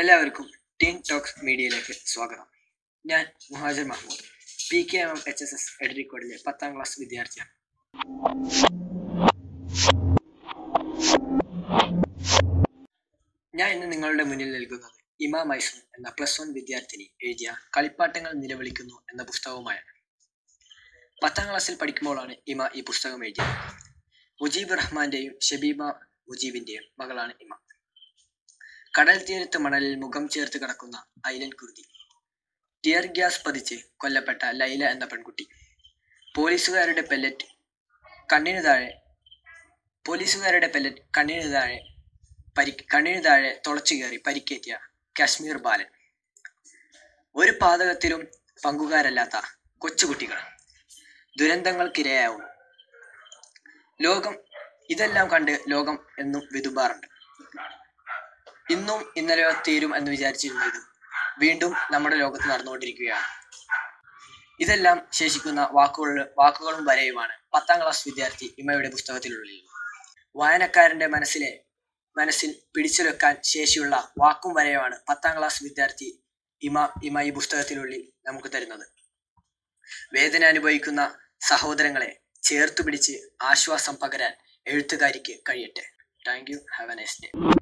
എല്ലാവർക്കും tin talks മീഡിയയിലേക്ക് സ്വാഗതം ഞാൻ Muhajir Mahmood P K M H S S എഡ്രിക്കോഡിലെ പത്താം ക്ലാസ് വിദ്യാർത്ഥിയാണ് ഞാൻ ഇന്ന് നിങ്ങളുടെ മുന്നിൽ നൽകുന്നത് ഇമാ മൈസൂർ എന്ന പ്ലസ് വൺ വിദ്യാർത്ഥിനി എഴുതിയ കളിപ്പാട്ടങ്ങൾ നിലവിളിക്കുന്നു എന്ന പുസ്തകവുമായാണ് പത്താം ക്ലാസ്സിൽ പഠിക്കുമ്പോഴാണ് ഇമ ഈ പുസ്തകം എഴുതിയത് മുജീബ് റഹ്മാന്റെയും ഷബീബ മുജീബിന്റെയും മകളാണ് ഇമ കടൽ തീരത്ത് മണലിൽ മുഖം ചേർത്ത് കിടക്കുന്ന ഐലൻ കുർദി ടിയർ ഗ്യാസ് പതിച്ച് കൊല്ലപ്പെട്ട ലൈല എന്ന പെൺകുട്ടി പോലീസുകാരുടെ പെല്ലറ്റ് കണ്ണിനു താഴെ പോലീസുകാരുടെ പെല്ലറ്റ് കണ്ണിനു താഴെ പരി കണ്ണിനു താഴെ തുളച്ചു കയറി പരിക്കേറ്റിയ കാശ്മീർ ബാലൻ ഒരു പാതകത്തിലും പങ്കുകാരല്ലാത്ത കൊച്ചുകുട്ടികൾ ദുരന്തങ്ങൾക്കിരയാവും ലോകം ഇതെല്ലാം കണ്ട് ലോകം എന്നും വിതുമ്പാറുണ്ട് ഇന്നും ഇന്നലെയോ തീരും എന്ന് വിചാരിച്ചിരുന്ന ഇത് വീണ്ടും നമ്മുടെ ലോകത്ത് നടന്നുകൊണ്ടിരിക്കുകയാണ് ഇതെല്ലാം ശേഷിക്കുന്ന വാക്കുകൾ വാക്കുകളും വരെയുമാണ് പത്താം ക്ലാസ് വിദ്യാർത്ഥി ഇമയുടെ പുസ്തകത്തിലുള്ളത് വായനക്കാരന്റെ മനസ്സിലെ മനസ്സിൽ പിടിച്ചു വെക്കാൻ ശേഷിയുള്ള വാക്കും വരെയുമാണ് പത്താം ക്ലാസ് വിദ്യാർത്ഥി ഇമ ഇമ ഈ പുസ്തകത്തിനുള്ളിൽ നമുക്ക് തരുന്നത് വേദന അനുഭവിക്കുന്ന സഹോദരങ്ങളെ ചേർത്ത് പിടിച്ച് ആശ്വാസം പകരാൻ എഴുത്തുകാരിക്ക് കഴിയട്ടെ thank you have a nice day